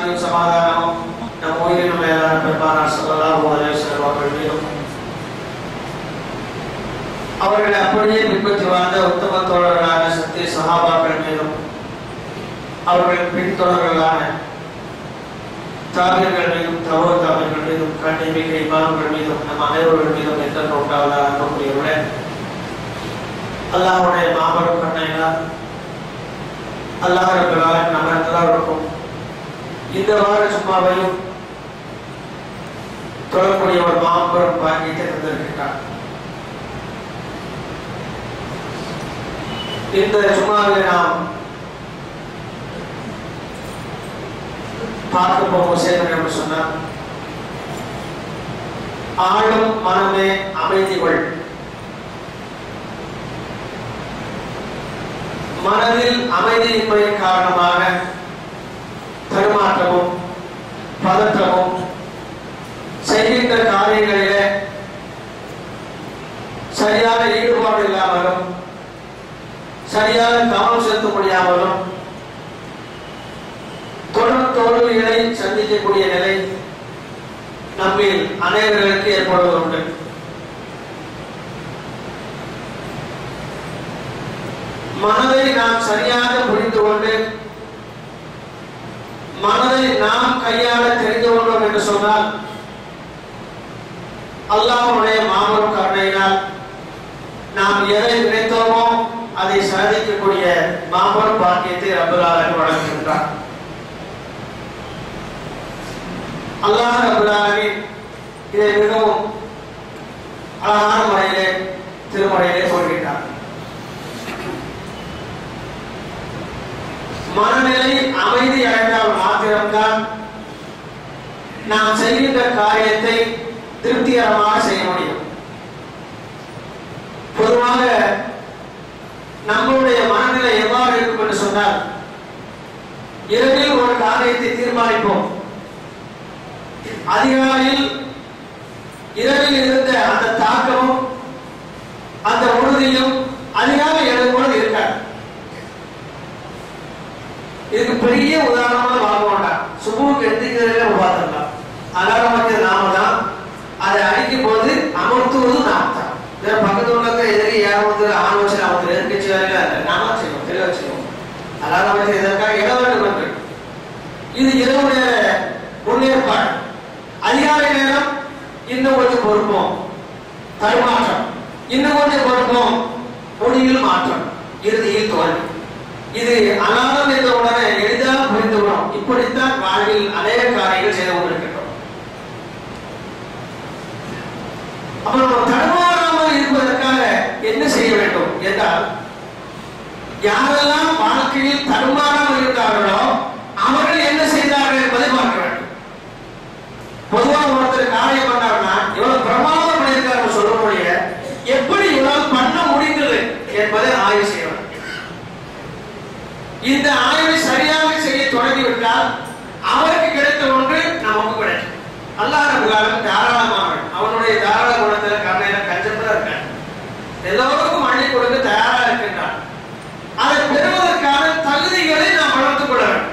சாந்தியும் சமாதானமும் நம் உயிரினும் மேலான பெருமானார் ஸல்லல்லாஹு அலைஹி வஸல்லம் அவர்கள் மீதும் அவர்களை அப்படியே பின்பற்றி வாழ்ந்த உத்தம தோழர்களான சத்திய சஹாபாக்கள் மீதும் அவர்கள் பின்தொடர்களான தாபியர்கள் மீதும் தவறு தாபியர்கள் மீதும் கண்ணிமிக்க இமாம்கள் மீதும் நம் அனைவர்கள் மீதும் எந்த நோட்டாவதாக அன்புக்குரியவுடன் அல்லாஹ்வுடைய மாபெரும் கண்ணையினால் அல்லாஹ் ரபுல்லாஹ் நம்ம எல்லாருக்கும் இந்த வார சும்மாவையும் தொழக்கூடிய ஒரு மாபெரும் பாக்கியத்தை தந்திருக்கின்றார் இந்த சும்மாவில் நாம் பார்க்க போகும் விஷயம் என்று சொன்னால் ஆளும் மனமே அமைதி கொள் மனதில் அமைதியின்மையின் காரணமாக தடுமாற்றமும் பதற்றமும் செய்கின்ற காரியங்களிலே சரியான ஈடுபாடு இல்லாமலும் சரியான கவனம் செலுத்த முடியாமலும் தொடர் தோல்விகளை சந்திக்கக்கூடிய நிலை நம்மில் அனைவர்களுக்கு ஏற்படுவது உண்டு மனதை நாம் சரியாக புரிந்து கொண்டு மனதை நாம் கையாள தெரிந்து கொண்டோம் என்று சொன்னால் அல்லாஹ்வுடைய மாபெரும் கருணையினால் நாம் எதை நினைத்தோமோ அதை சாதிக்கக்கூடிய மாபெரும் பாக்கியத்தை ரபுல்லாலன் வழங்குகின்றார் அல்லாஹ் ரபுல்லாலின் இதை மிகவும் அழகான முறையிலே திருமுறையிலே சொல்கின்றார் மனநிலை அமைதி அடைந்தால் மாத்திரம்தான் நாம் செய்கின்ற காரியத்தை திருப்திகரமாக செய்ய முடியும் பொதுவாக நம்மளுடைய மனநிலை எவ்வாறு இருக்கும் என்று சொன்னால் இரவில் ஒரு காரியத்தை தீர்மானிப்போம் அதிகாலையில் இரவில் இருந்த அந்த தாக்கமும் அந்த உறுதியும் அதிகாலை எழுதும் பொழுது இருக்காது இதுக்கு பெரிய உதாரணமா வாங்க வேண்டாம் சுபுக்கு எந்திக்கிறதுல உபாதம் அலாரம் வைக்கிறது நாம தான் அதை அடிக்கும் போது அமர்த்துவது நாம் தான் வேற பக்கத்து உள்ளவங்க எதிரி ஏறது ஆண் வச்சு அவங்க எதிர்கட்சி வேலையில இல்லை நாம செய்வோம் தெளிவா செய்வோம் அலாரம் வைக்கிறது எதற்காக இட வேண்டும் என்று இது இரவுடைய முன்னேற்பாடு அதிகாலை நேரம் இன்னும் கொஞ்சம் பொறுப்போம் தடுமாற்றம் இன்னும் கொஞ்சம் பொறுப்போம் முடிவில் மாற்றம் இறுதியில் தோல்வி இது அனாலம் என்ற உடனே எளிதாக புரிந்துவிடும் இப்படித்தான் வாழ்வில் அநேக காரியங்கள் செய்து கொண்டிருக்கின்றோம் அப்ப நம்ம தடுமாறாமல் இருப்பதற்காக என்ன செய்ய வேண்டும் என்றால் யாரெல்லாம் வாழ்க்கையில் தடுமாறாமல் இருந்தார்களோ அவர்கள் என்ன செய்தார்கள் என்பதை பார்க்க வேண்டும் பொதுவாக ஒருத்தர் காரியம் பண்ணார்னா இவ்வளவு பிரமாதம் பண்ணியிருக்காரு சொல்ல முடிய எப்படி இவரால் பண்ண முடிந்தது என்பதை ஆய்வு செய்ய வேண்டும் இந்த ஆய்வை சரியாக செய்ய தொடங்கிவிட்டால் அவருக்கு கிடைத்த ஒன்று நமக்கு கிடைக்கும் அல்லாஹ் ரபுல்லாலும் தாராளமானவன் அவனுடைய தாராள குணத்துல கண்ணையில கஞ்சத்துல இருக்கான் எல்லோருக்கும் அள்ளி கொடுக்க தயாரா இருக்கின்றான் அதை பெறுவதற்கான தகுதிகளை நாம் வளர்த்துக் கொள்ள வேண்டும்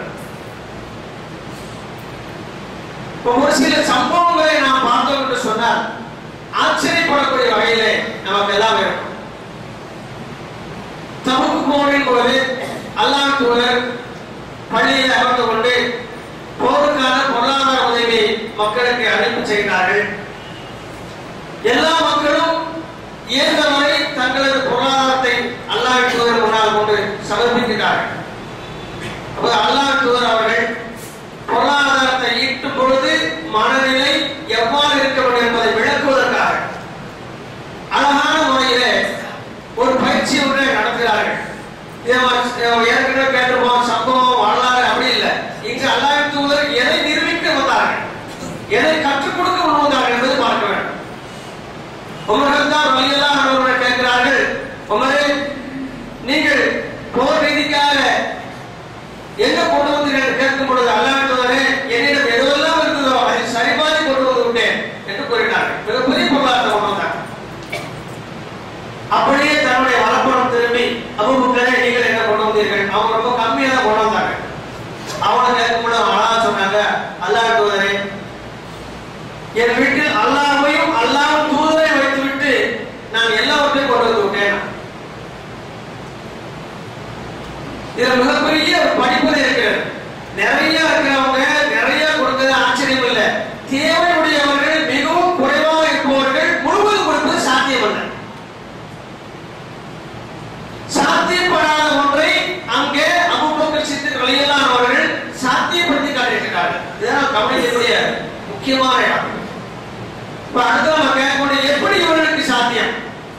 இப்ப ஒரு சில சம்பவங்களை நாம் பார்த்தோம் என்று சொன்னால் ஆச்சரியப்படக்கூடிய வகையிலே நமக்கு எல்லாம் இருக்கும் தமக்கு போரின் போது அல்லாஹ் தூதர் பள்ளியில் அமர்ந்து கொண்டு போருக்கான பொருளாதார உதவி மக்களுக்கு அழைப்பு செய்கிறார்கள் எல்லா மக்களும் இயன்றவரை தங்களது பொருளாதாரத்தை அல்லாஹ் தூதர் முன்னால் கொண்டு சமர்ப்பிக்கிறார்கள் அப்ப அல்லாஹ் தூதர் அவர்கள் பொருளாதாரத்தை ஈட்டும் பொழுது மனநிலை எவ்வாறு இருக்க வேண்டும் என்பதை விளக்குவதற்காக அழகான முறையிலே ஒரு பயிற்சி ஒன்றை நடத்துகிறார்கள் இதை நம்ம ஏற்கனவே கேட்டிருப்போம் சம்பவம் வரலாறு அப்படி இல்லை இங்கு அல்லாஹ் தூதர் எதை நிரூபிக்க வந்தார்கள் எதை கற்றுக் கொடுக்க முன் வந்தார்கள் என்பதை பார்க்க வேண்டும் உமர்கள் தான் வழியெல்லாம் அவர்களை கேட்கிறார்கள் உமரே நீங்கள் போர் ரீதிக்காக எங்க கொண்டு வந்தீர்கள் கேட்கும் பொழுது அல்லாஹ் தூதரே என்னிடம் எதுவெல்லாம் இருந்ததோ அதை சரிபாதி கொண்டு வந்து விட்டேன் என்று கூறினார்கள் மிகப்பெரிய பொருளாதாரத்தை கொண்டு வந்தாங்க அப்படியே தன்னுடைய வளப்பணம் திரும்பி அபுபக்கரே நீங்கள் என்ன கொண்டு வந்தீர்கள் அவங்க ரொம்ப கம்மியா தான் கொண்டு வந்தாங்க அவனை கேட்கும் பொழுது அழகா சொன்னாங்க இதுல மிகப்பெரிய ஒரு படிப்பனை இருக்கிறது நிறைய இருக்கிறவங்க நிறைய கொடுத்தது ஆச்சரியம் இல்லை தேவையுடையவர்கள் மிகவும் குறைவாக இருப்பவர்கள் முழுவதும் கொடுப்பது சாத்தியமல்ல சாத்தியப்படாத ஒன்றை அங்கே அபுபக்கர் சித்திக் ரலியல்லாஹு அவர்கள் சாத்தியப்படுத்தி காட்டியிருக்கிறார்கள் இதுதான் கவனிக்கக்கூடிய முக்கியமான இடம் இப்ப அடுத்து நம்ம கேட்கக்கூடிய எப்படி இவர்களுக்கு சாத்தியம்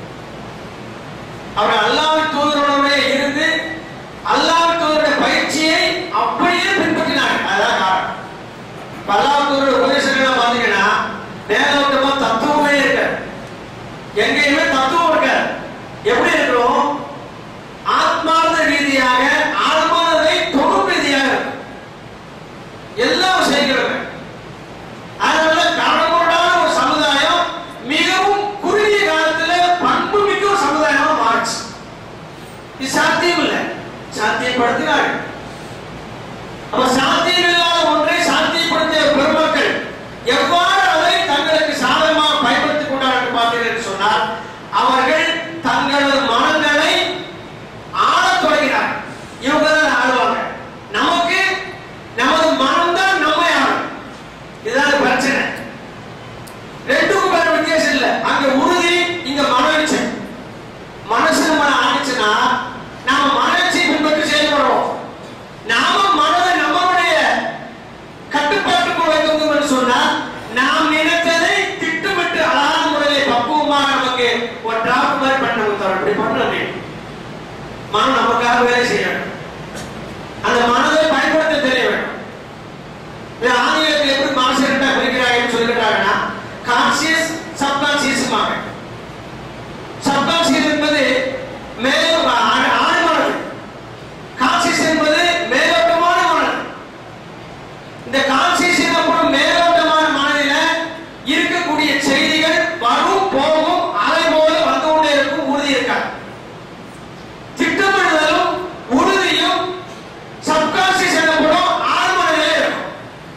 அவர் அல்லாஹ் தூதரோட இருந்து அல்லாஹ் தூதருடைய பயிற்சியை அப்படியே பின்பற்றினாங்க அதான் காரணம் இப்ப அல்லாஹ் தூதருடைய உபதேசங்கள் பாத்தீங்கன்னா மேலோட்டமா தத்துவமே இருக்க எங்கேயுமே தத்துவம் இருக்க எப்படி இருக்கிறோம் ஆத்மார்த்த ரீதியாக ஆழ்மானதை தொகுப்பு ரீதியாக இருக்கும். எல்லா விஷயங்களுமே அதனால கடவுளான ஒரு சமுதாயம் மிகவும் குறுகிய காலத்துல பண்பு மிக்க ஒரு சமுதாயமா மாறுச்சு இது சாத்தியம் இல்லை சாத்தியப்படுத்தினார்கள் அப்ப சாத்தியம் இல்லாத ஒன்றை சாத்தியப்படுத்திய பெருமக்கள் எவ்வாறு அதை தங்களுக்கு சாதகமாக பயன்படுத்திக் கொண்டார்கள் என்று பார்த்தீர்கள் என்று சொன்னால் அவர்கள் தங்களது மனங்களை ஆளத் தொடங்கினார்கள் இவங்க தான் ஆளுவாங்க நமக்கு நமது மனம் தான் நம்மை ஆளும் இதுதான் பிரச்சனை ரெண்டுக்கும் வேற வித்தியாசம் இல்ல அங்க உறுதி இங்க மனவீச்சை மனசு நம்ம ஆனிச்சுன்னா நாம மனவீச்சை பின்பற்றி செயல்படுறோம் நாம மனதை நம்மளுடைய கட்டுப்பாட்டுக்குள் வைக்கணும் என்று சொன்னால் நாம் நினைத்ததை திட்டமிட்டு அழகான முறையில் பக்குவமாக நமக்கு ஒரு டிராஃப்ட் மாதிரி பண்ண தரோம் இப்படி பண்ணலாம் மனம் நமக்காக வேலை செய்ய வேண்டும் அந்த மனதை பயன்படுத்த தெரிய வேண்டும் இது ஆங்கிலத்தில் எப்படி மனசு ரெண்டா பிரிக்கிறாங்கன்னு சொல்லிக்கிறாங்கன்னா கான்சியஸ் சப்கான்சியஸுமாக சப்கான்சியஸ் என்பது மேல் ஆழ்- ஆழ்மனது கான்சியஸ் என்பது மேலோட்டமான மனது இந்த கான்சியஸ் எனப்படும் மேலோட்டமான மனதில இருக்கக்கூடிய செய்திகள் வரும் போகும் அலை போல வந்து கொண்டே இருக்கும் உறுதி இருக்காது திட்டமிடுதலும் உறுதியும் சப்கான்சியஸ் எனப்படும் ஆழ்மனதிலே இருக்கும்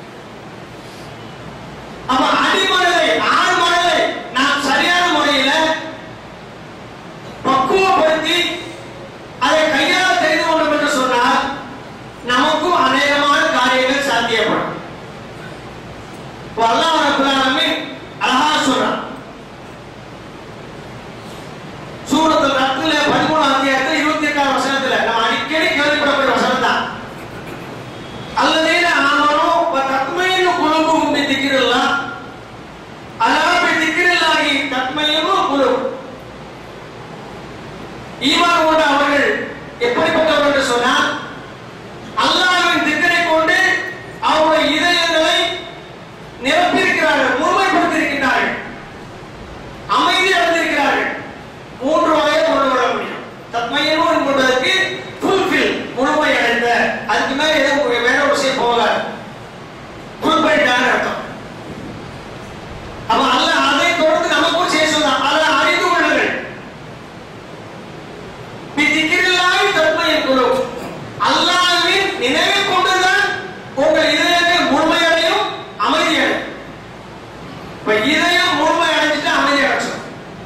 அப்ப அடிமனதை ஆழ்மனதை நாம் சரியான முறையில பக்குவப்படுத்தி அதை கையாள தெரிந்து கொண்டோம் என்று சொன்னால் நமக்கும் அநேகமான காரியங்கள் சாத்தியப்படும் இப்ப அல்லாஹ் ரப்பல் ஆலமீன் அழகா சொல்றான் சூரத்துல் ரத்ல 13 அத்தியாயத்தில் 28 வசனத்துல நம்ம அடிக்கடி கேள்விப்படக்கூடிய வசனம் தான் அல்லதீன ஆமனு வ தத்மையினு குலுபுஹும் பி திக்ரில்லாஹ் அலா பி திக்ரில்லாஹி தத்மையினு குலுப் ஈமான் கொண்ட அவர்கள் எப்படிப்பட்டவர்கள் என்று சொன்னால் அல்லாஹ்வின் திக்கரை கொண்டு அவருடைய இதயங்களை நிரப்பியிருக்கிறார்கள் முழுமைப்படுத்தியிருக்கிறார்கள் அமைதி அடைந்திருக்கிறார்கள் மூன்று வகையை கொண்டு வர முடியும் தத்மையனும் என்பதற்கு ஃபுல்ஃபில் முழுமை அடைந்த அதுக்கு மேல எதுவும் வேற ஒரு விஷயம் போகாது ஃபுல்ஃபில்டான அர்த்தம் அப்ப அல்லாஹ் அதை தொடர்ந்து நமக்கும் செய்ய சொன்னான் அதை அறிந்து கொள்ளுங்கள் பிதிக்கிரில்லாய் தத்மையின் குரு அல்லாஹ்வின் நினைவை கொண்டுதான் உங்கள் இதயங்கள் முழுமையடையும் அமைதியடையும் இப்ப இதயம் முழுமை அடைஞ்சிட்டு அமைதி அடைச்சிடும்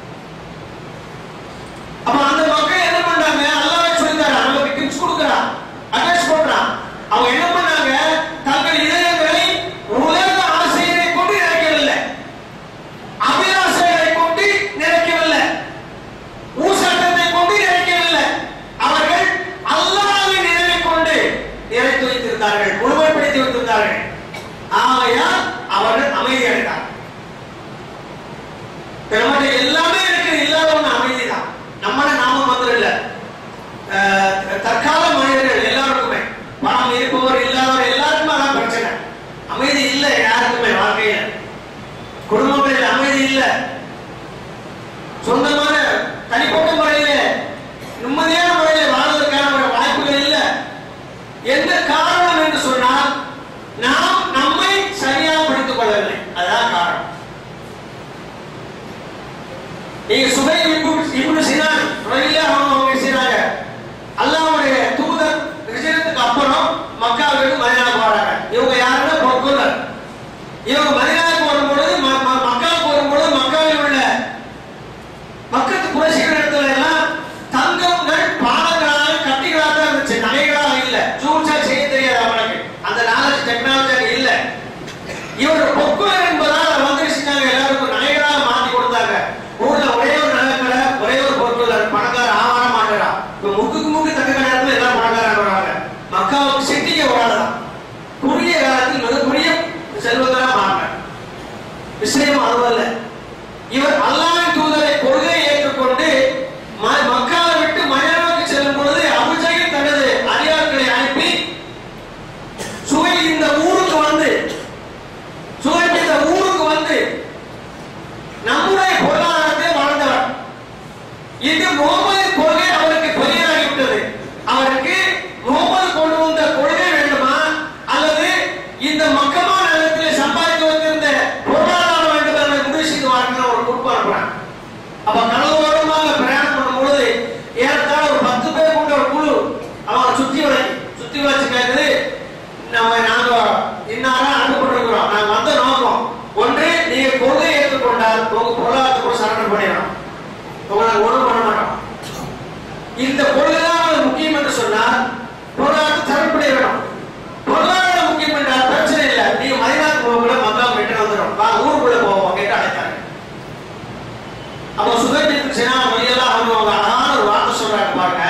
அப்ப அந்த மக்கள் என்ன பண்றாங்க அல்லாஹ் சொல்லித்தாரா நமக்கு டிப்ஸ் கொடுக்கறான் அட்வைஸ் பண்றான் அவங்க என்ன பண்ணாங்க தங்கள் இதயங்களை உலக ஆசையை கொண்டு நிறைக்கவில்லை அபிலாசைகளை கொண்டு நிறைக்கவில்லை ஊசட்டத்தை கொண்டு நிறைக்கவில்லை அவர்கள் அல்லாஹ்வின் நினைவை கொண்டு நிறைத்து வைத்திருந்தார்கள் முழுமைப்படுத்தி வைத்திருந்தார்கள் ஆகையால் அவர்கள் அமைதி அடைந்தார்கள் நம்மகிட்ட எல்லாமே இருக்கு இல்லாத ஒண்ணு அமைதி தான் நம்மள நாம மாத்திரம் இல்ல அஹ், தற்கால மனிதர்கள் எல்லாருக்குமே பணம் இருப்பவர் இல்லாதவர் எல்லாருக்குமே அதான் பிரச்சனை அமைதி இல்லை யாருக்குமே வாழ்க்கையில குடும்பங்களில் அமைதி இல்லை சொந்தமான தனிப்பட்ட முறையில நிம்மதியான முறையில வாழ்வதற்கான ஒரு வாய்ப்புகள் இல்லை என்ன காரணம் என்று சொன்னால் நாம் நம்மை சரியாக படித்துக் கொள்ளவில்லை அதான் காரணம் நீங்க சுபை இப்னு இப்னு சினான் ரலியல்லாஹு அன்ஹு அவங்க செய்றாங்க அல்லாஹ்வுடைய திடீர்னு தங்க நேரத்தில் எல்லாம் பணக்காரங்க வராங்க மக்காவுக்கு சிட்டிக்கு ஒரு ஆள் தான் குறுகிய காலத்தில் மிகப்பெரிய செல்வந்தரா மாறினார் விஷயம் அதுவல்ல இவர் அல்லாஹ்வின் தூதரை கொள்கையை ஏற்றுக்கொண்டு ம- மக்காவை விட்டு மயானாவுக்கு செல்லும் பொழுது அபுஜையில் தனது அடியார்களை அனுப்பி சுவை இந்த ஊருக்கு வந்து சுவை இந்த ஊருக்கு வந்து நம்முடைய பொருளாதாரத்தை வளர்ந்தவர் இது முகமது கொள்கை அவருக்கு பெரியதாகிவிட்டது அவருக்கு முகமது கொண்டு வந்த கொள்கை வேண்டுமா அல்லது இந்த மக்கமா நகரத்தில் சம்பாதித்து வந்திருந்த பொருளாதாரம் வேண்டும் என்பதை முடிவு செய்து வாழ்க்கிற ஒரு குரூப் அனுப்புறாங்க அப்ப கடல் ஓரமாக பிரயாணம் பண்ணும் பொழுது ஏறத்தாழ ஒரு பத்து பேர் கொண்ட ஒரு குழு அவங்க சுத்தி வளை சுத்தி வளைச்சு கேட்குது நம்ம நாங்க இன்னாரா அனுப்பப்பட்டிருக்கிறோம் நாங்க வந்த நோக்கம் ஒன்று நீங்க கொள்கை ஏற்றுக்கொண்டால் உங்க பொருளாதாரத்தை கூட சரண்டர் பண்ணிடணும் உங்களை ஒண்ணும் பண்ண மாட்டோம் இந்த கொள்கை தான் அவங்களுக்கு முக்கியம் என்று சொன்னால் பொருளாதாரத்தை தரப்படி வேணும் பொருளாதாரம் முக்கியம் என்றால் பிரச்சனை இல்லை நீங்க மதினாக்கு போகக்குள்ள மக்கள் ரிட்டர்ன் வந்துடும் வா ஊருக்குள்ள போவோம் கேட்டு அழைத்தாங்க அப்ப சுதந்திரத்துக்கு சேனா வழியெல்லாம் அவங்க அவங்க அழகான ஒரு வார்த்தை சொல்றாங்க பாருங்க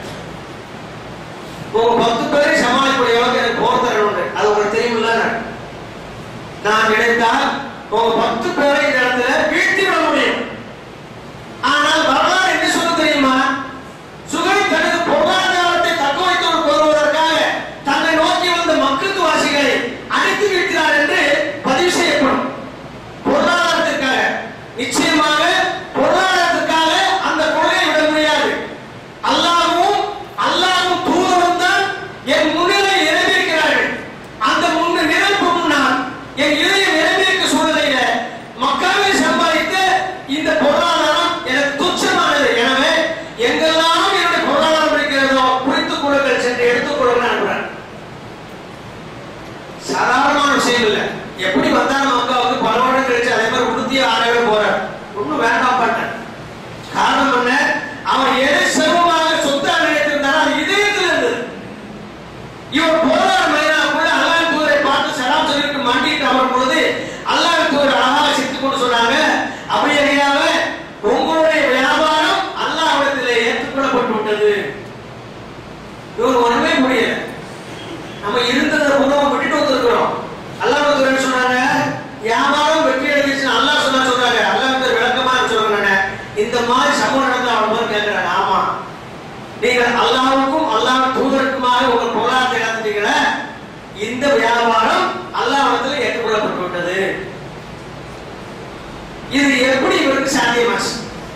உங்க பத்து பேரை சமாளிக்கூடிய அளவுக்கு எனக்கு போர் தரணும் உண்டு. அது உங்களுக்கு தெரியுமில்ல நான் நினைத்தால் உங்க பத்து பேரை இந்த இடத்துல வீழ்த்தி விட முடியும் ஆனால் வரலாறு என்ன சொல்ல தெரியுமா சுகை தனது பொருளாதாரத்தை தக்க வைத்து வருவதற்காக தன்னை நோக்கி வந்த மக்களுக்கு வாசிகளை அழைத்து வீழ்த்தினார் என்று பதிவு செய்யப்படும் பொருளாதாரத்திற்காக நிச்சயமாக பொருளாதாரத்திற்காக அந்த கொள்கையை விட முடியாது அல்லாஹ்வும் அல்லாஹ்வும் தூதரும் தான் என் முன்னிலை நிறைவேற்கிறார்கள் அந்த முன்னு நிரப்பு முன்னால் என் இதயம் நிறைவேற்ற சூழ்நிலையில மக்காவை சம்பாதித்த இந்த பொருளாதாரம் எனக்கு துச்சமானது எனவே எங்கெல்லாம் என்னுடைய பொருளாதாரம் இருக்கிறதோ குறித்துக் கொள்ளுங்கள் சென்று எடுத்துக் கொள்ளுங்கள் அனுப்புறேன் சாதாரணமான விஷயம் இல்ல எப்படி வந்தாலும் மக்காவுக்கு பல வருடம் கழிச்சு அதே மாதிரி உடுத்திய ஆறவே போறார் ஒண்ணும் வேண்டாம் பண்ண காரணம் என்ன அவன் எதை செல்வமாக சொத்தாக நினைத்திருந்தாரோ அது இதயத்தில் இருந்தது இவர் போறார் மைனாக்குள்ள அல்லாஹ் தூதரை பார்த்து சலாம் சொல்லிட்டு மாட்டிட்டு அமரும் பொழுது அல்லாஹ் தூதர் அழகாக சிரித்துக் கொண்டு சொன்னாங்க அபயகையாவ உங்களுடைய வியாபாரம் அல்லாஹ்விடத்திலே ஏற்றுக்கொள்ளப்பட்டு விட்டது இவர் ஒண்ணுமே புரியல நம்ம இருந்ததை உணவை விட்டுட்டு வந்திருக்கிறோம் அல்லாஹ் தூதர் சொன்னாங்க வியாபாரம் வெற்றி அடைஞ்சிச்சு அல்லாஹ் சொன்னா சொல்றாங்க அல்லாஹ் தூதர் விளக்கமா சொல்றாங்க இந்த மாதிரி சம்பவம் நடந்தா அவன் போது கேட்கிறாங்க ஆமா நீங்கள் அல்லாவுக்கும் அல்லாஹ் தூதருக்குமாக உங்கள் பொருளாதாரத்தை இழந்துட்டீங்களே இந்த வியாபாரம் அல்லாஹ்விடத்தில் ஏற்றுக்கொள்ளப்பட்டு விட்டது இது எப்படி இவருக்கு சாத்தியமாச்சு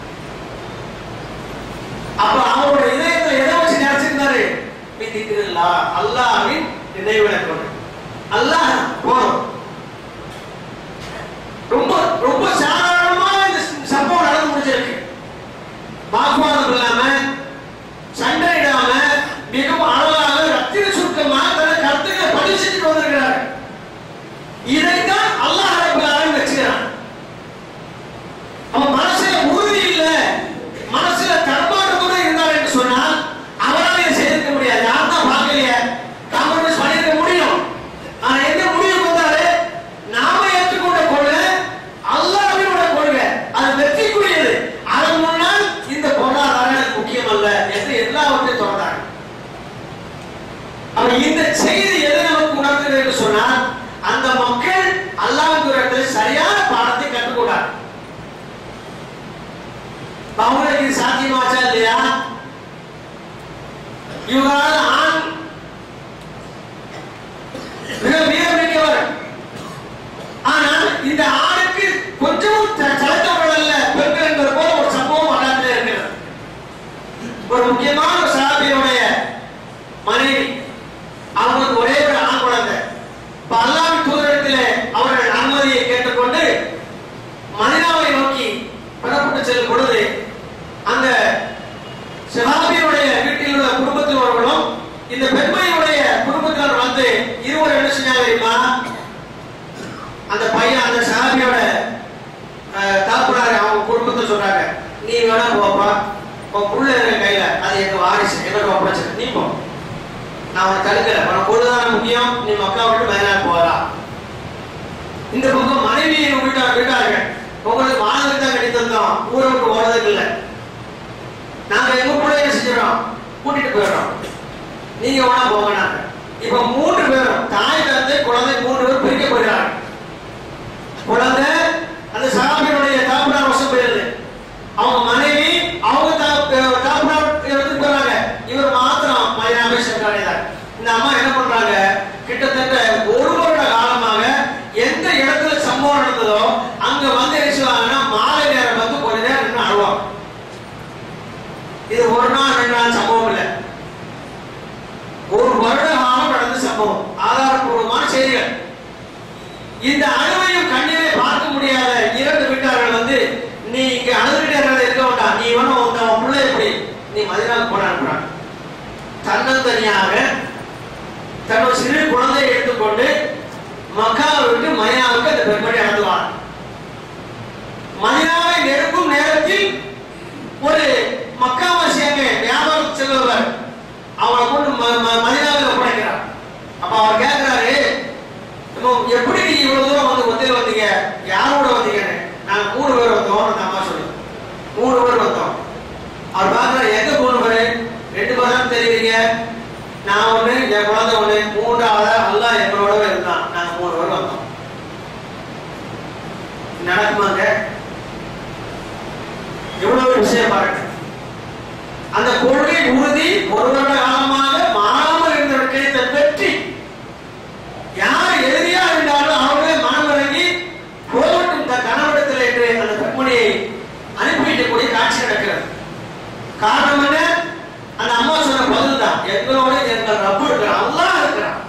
அப்ப அவருடைய இதயத்தை எதை வச்சு நினைச்சிருந்தாரு விதிக்கிறா அல்லாஹ்வின் நினைவிலை கொண்டு அல்லாஹ் போதும் ரொம்ப ரொம்ப சாதாரணமா இந்த சம்பவம் நடந்து முடிஞ்சிருக்கு வாக்குவாதம் இல்லாம சண்டையிடாம மிகவும் அழகாக ரத்தின சுருக்கமாக தன கருத்துக்களை பதிவு செஞ்சுட்டு வந்திருக்கிறார் இதைத்தான் அல்லாஹ் ரப்பல் ஆலமீன் வச்சுக்கிறான் அவன் மனசுல உறுதி இல்ல மனசுல தன்மாட்டம் கூட இருந்தார் என்று சொன்னால் அவரால் இதை செய்திருக்க முடியாது யார் தான் பார்க்கலையே காம்ப்ரமைஸ் பண்ணிருக்க முடியும் ஆனா என்ன முடிவு வந்தாரு நாம ஏற்றுக்கொண்ட கொள்கை அல்லாஹ்வினோட கொள்கை அது வெற்றிக்குரியது அதன் முன்னால் இந்த பொருளாதாரம் எனக்கு முக்கியம் அல்ல என்று எல்லாவற்றையும் தொடர்ந்தாங்க அப்ப இந்த செய்தி எதை நமக்கு உணர்த்துகிறது என்று சொன்னால் அந்த மக்கள் அல்லாஹ் சரியான பாடத்தை கற்றுக்கொண்டார் அவங்களுக்கு இது சாத்தியமாச்சா இல்லையா இவங்களால ஆண் மிக மிக மிக்கவர் ஆனால் இந்த ஆணுக்கு கொஞ்சமும் சலத்தவர்கள் அல்ல பெண்கள் என்பது போல ஒரு சம்பவம் வரலாற்றில் இருக்கிறது ஒரு முக்கியமான ஒரு சகாபியுடைய மனைவி அவங்களுக்கு ஒரே ஒரு ஆண் குழந்தை இப்ப அல்லாஹ் தூதரிடத்திலே அவர்கள் அனுமதியை கேட்டுக்கொண்டு மதினாவை நோக்கி புறப்பட்டு செல்லும் பொழுது அந்த சஹாபியுடைய வீட்டில் உள்ள குடும்பத்தில் உள்ளவர்களும் இந்த பெண்மையுடைய குடும்பத்தினர் வந்து இருவர் என்ன செஞ்சாங்க தெரியுமா அந்த பையன் அந்த சஹாபியோட அஹ், தாப்புனாரு அவங்க குடும்பத்தை சொல்றாங்க நீ வேணா போப்பா உன் புள்ள இருக்க கையில அது எங்க வாரிசு எங்க ஒப்படைச்சு நீ போ நான் உனக்கு தடுக்கல உனக்கு பொழுதான முக்கியம் நீ மக்கா விட்டு மேலாக போகலாம் இந்த பக்கம் மனைவியை வீட்டார் வீட்டார்கள் உங்களுக்கு மாணவர்கள் தான் கட்டி தந்தோம் ஊரை விட்டு ஓடுறதுக்கு இல்லை நாங்க எங்க கூட என்ன செஞ்சிடறோம் கூட்டிட்டு போயிடுறோம் நீங்க வேணா போங்கனாங்க இப்ப மூன்று பேரும் தாய் தந்தை குழந்தை மூன்று பேரும் பிரிக்க போயிடுறாங்க குழந்தை அந்த சகாபியினுடைய தாப்பனார் வசம் போயிருது அவங்க மனைவி அவங்க தா- தாப்பனார் எடுத்துட்டு போறாங்க இவர் மாத்திரம் மதினாவை சென்றடைந்தார் இந்த அம்மா என்ன பண்றாங்க கிட்டத்தட்ட ஒரு வருட காலமாக எந்த இடத்துல சம்பவம் நடந்ததோ அங்க வந்து என்ன செய்வாங்கன்னா மாலை நேரம் வந்து கொஞ்ச நேரம் நின்று அழுவாங்க இது ஒரு நாள் ரெண்டு நாள் சம்பவம் இல்லை ஒரு வருட காலம் நடந்த சம்பவம் ஆதாரப்பூர்வமான செய்திகள் இந்த அழுவையும் கண்ணீரை பார்க்க முடியாத இரண்டு வீட்டார்கள் வந்து நீ இங்க அழுதுகிட்டே இருக்கிறத இருக்க வேண்டாம் நீ வேணும் உங்க உன் பிள்ளை எப்படி நீ மதினாவுக்கு போட அனுப்புறான் தன்னந்தனியாக தன்னோட சிறு குழந்தையை எடுத்துக்கொண்டு மக்காவை விட்டு மதினாவுக்கு அந்த பெண்மணி அனுப்புவார் மதினாவை நெருங்கும் நேரத்தில் ஒரு மக்காவாசி அங்கே வியாபாரம் செல்பவர் அவரை கொண்டு ம- ம- மதினாவில் ஒப்படைக்கிறார் அப்ப அவர் கேட்கிறாரு "அம்மா, எப்படி நீங்க இவ்வளவு தூரம் வந்து ஒத்தையில வந்தீங்க யாரோட வந்தீங்க நாங்க மூணு பேர் வந்தோம் அந்த அம்மா சொல்லு மூணு பேர் வந்தோம் அவர் பார்க்கறாரு எங்க மூணு பேர் ரெண்டு பேர் தான் தெரியுறீங்க நான் ஒண்ணு என் குழந்தை ஒண்ணு மூன்றாவது அல்லாஹ் எங்களோட இருந்தான் நாங்க மூணு பேர் வந்தோம் நடக்குமாங்க எவ்வளவு விஷயம் பாருங்க அந்த கொள்கை உறுதி ஒரு வருட காலமாக மாறாமல் இருந்த கிடைத்த வெற்றி யார் எதிரியா இருந்தாலும் அவர்களே மனம் இறங்கி போகட்டும் தன் கணவனிடத்தில் என்று அந்த பெண்மணியை அனுப்பிவிட்டக்கூடிய காட்சி நடக்கிறது காரணம் என்ன அந்த அம்மா சொன்ன பதில் தான் எங்களோட எங்கள் ரப்பு இருக்கிறான் அல்லாஹ் இருக்கிறான்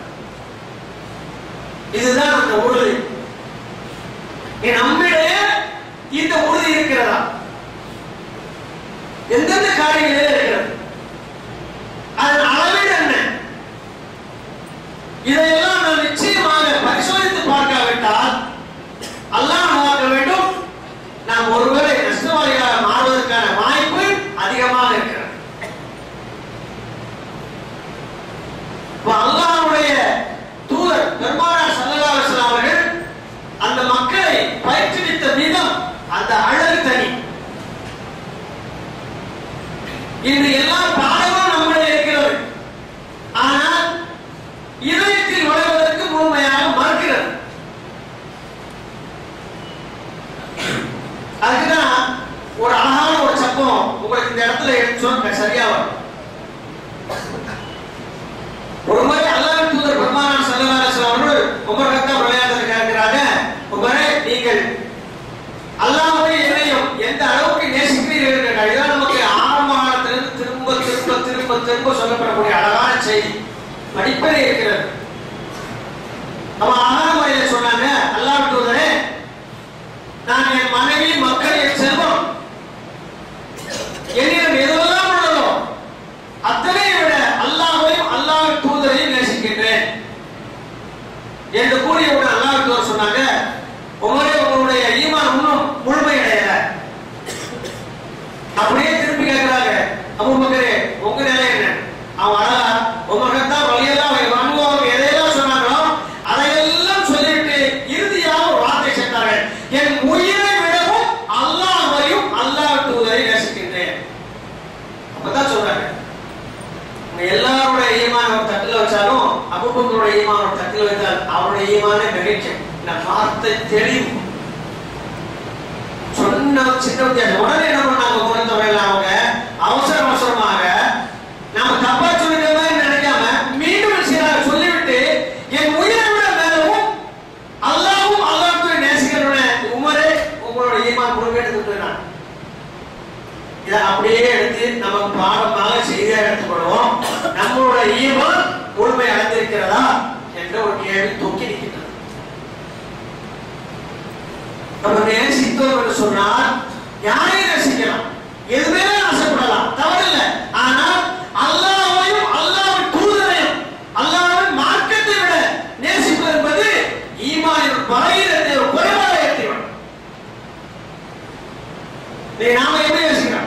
இதுதான் அந்த உறுதி என் நம்மிடையே இந்த உறுதி இருக்கிறதா எந்தெந்த காரியங்களில் இருக்கிறது அதன் அளவீடு என்ன இதையெல்லாம் நாம் நிச்சயமாக பரிசோதித்து பார்க்காவிட்டால் அல்லாஹ் பார்க்க வேண்டும் நாம் ஒருவேளை நஷ்டவாளிகளாக மாறுவதற்கான வாய்ப்பு அதிகமாக இருக்கிறது இப்ப அல்லாஹ்வுடைய தூதர் பெருமானார் ஸல்லல்லாஹு அலைஹி வஸல்லம் அவர்கள் அந்த மக்களை பயிற்றுவித்த விதம் அந்த அழகு தனி இன்று எல்லா பாடமும் நம்மிடையே இருக்கிறது ஆனால் இதயத்தில் நுழைவதற்கு முழுமையாக மறுக்கிறது அதுக்குதான் ஒரு அழகான ஒரு சம்பவம் உங்களுக்கு இந்த இடத்துல எடுத்து சொன்ன சரியா வரும் ஒரு முறை அல்லாஹ் தூதர் பெருமானார் ஸல்லல்லாஹு அலைஹி வஸல்லம் அவர்கள் உமர் கத்தாப் விளையாட்டு கேட்கிறாங்க உமரே நீங்கள் அல்லாஹ்வை என்னையும் எந்த அளவுக்கு நேசிக்கிறீர்கள் என்ற இதுதான் நமக்கு ஆரம்பத்திலிருந்து திரும்ப திரும்ப திரும்ப திரும்ப சொல்லப்படக்கூடிய அழகான செய்தி படிப்பதே இருக்கிறது அவன் அழகான முறையில சொன்னாங்க அல்லாஹ் தூதரே நான் என் மனைவி மக்கள் என் செல்வம் என்னிடம் எதுவெல்லாம் உள்ளதோ அத்தனை விட அல்லாஹ்வையும் அல்லாஹ் தூதரையும் நேசிக்கின்றேன் என்று கூறியவுடன் அல்லாஹ் தூதர் சொன்னாங்க உமரே உங்களுடைய ஈமான் இன்னும் முழுமையடையல அப்படியே திருப்பி கேட்கிறாங்க அபூபக்கரே உங்க நிலை என்ன அவன் அழகா உமர் தான் வழியெல்லாம் வாங்குவாங்க எதையெல்லாம் சொன்னாங்களோ அதையெல்லாம் சொல்லிவிட்டு இறுதியாக ஒரு வார்த்தை சேர்த்தார்கள் என் உயிரை விடவும் அல்லாஹ்வையும் அல்லாஹ் தூதரை நேசிக்கின்றேன் அப்பதான் சொல்றாங்க உங்க எல்லாருடைய ஈமான் ஒரு தட்டுல வச்சாலும் அபூபக்கருடைய ஈமான் ஒரு தட்டுல வைத்தால் அவருடைய ஈமானே மிகைக்கும் இந்த வார்த்தை தெளிவு சொன்ன சின்ன வித்தியாசம் உடனே என்ன பண்ணாங்க பொறுத்தவரையில் அவங்க அவசர அவசரமாக நாம தப்பா சொல்லிட்ட மாதிரி நினைக்காம மீண்டும் சீராக சொல்லிவிட்டு என் உயிரை விட மேலவும் அல்லாவும் அல்லாஹ்வை நேசிக்கிறவன உமரே உங்களோட ஈமான் முழுக்க எடுத்துட்டு நான் இதை அப்படியே எடுத்து நமக்கு பாடமாக செய்தியாக எடுத்துக்கொள்வோம் நம்மளோட ஈமான் முழுமை அடைந்திருக்கிறதா என்ற ஒரு கேள்வி தொக்கி நிற்கின்றது நம்ம நேசித்தோம் என்று சொன்னால் யாரையும் நேசிக்கலாம் எதுவுமே ஆசைப்படலாம் தவறில்லை ஆனால் அல்லாஹ்வையும் அல்லாஹ்வின் தூதரையும் அல்லாஹ்வின் மார்க்கத்தை விட நேசிப்பது என்பது ஈமானின் பலகீனத்தை ஒரு குறைவாக ஏற்றிவிடும் நீ நாம எப்படி நேசிக்கிறோம்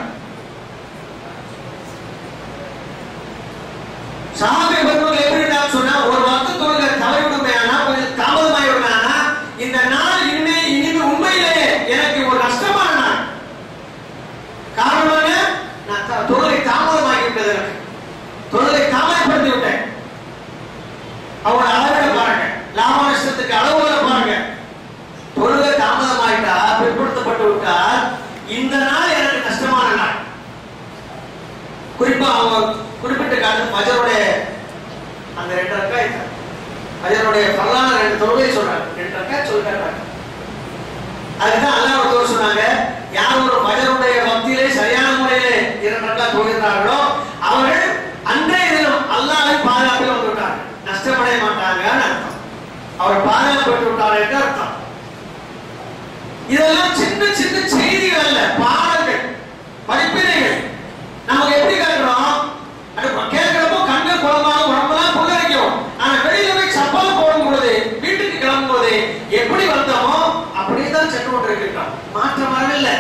சாமி பெருமக்கள் எப்படி நான் சொன்னா ஒரு வக்து தொழுகை தவறிவிடுமையானா கொஞ்சம் தாமதமாயிடுமையானா இந்த நாள் இனிமே இனிமே உண்மையிலேயே எனக்கு ஒரு நஷ்டமான நாள் காரணம் என்ன நான் த- தொழுகை தாமதமாகி விட்டது எனக்கு பஜருடைய அந்த ரெண்டு ரக்காய் பஜருடைய பரலான ரெண்டு தொழுகை சொல்றாங்க ரெண்டு ரக்காய் சொல்றாங்க அதுதான் அல்லாஹ் ஒரு சொன்னாங்க யார் ஒரு பஜருடைய பக்தியிலே சரியான முறையிலே இரண்டு ரக்காய் தொழுகிறார்களோ அவர்கள் அன்றைய தினம் அல்லாஹ்வை பாதுகாப்பில் வந்து விட்டாங்க நஷ்டமடைய மாட்டாங்கன்னு அர்த்தம் அவர் பாதுகாப்பு பெற்று விட்டார் என்று அர்த்தம் இதெல்லாம் சின்ன சின்ன செய்திகள் அல்ல பாடங்கள் படிப்பினைகள் நமக்கு எப்படி கேட்கிறோம் அது கேட்கிறப்போ கண்ணு குழம்பாக உடம்பெல்லாம் புல்லரிக்கும் ஆனா வெளியில போய் சப்பல் போடும் பொழுது வீட்டுக்கு கிளம்பும் போது எப்படி வந்தோமோ அப்படியே தான் சென்று கொண்டிருக்கிறோம் மாற்றம் வரவில்லை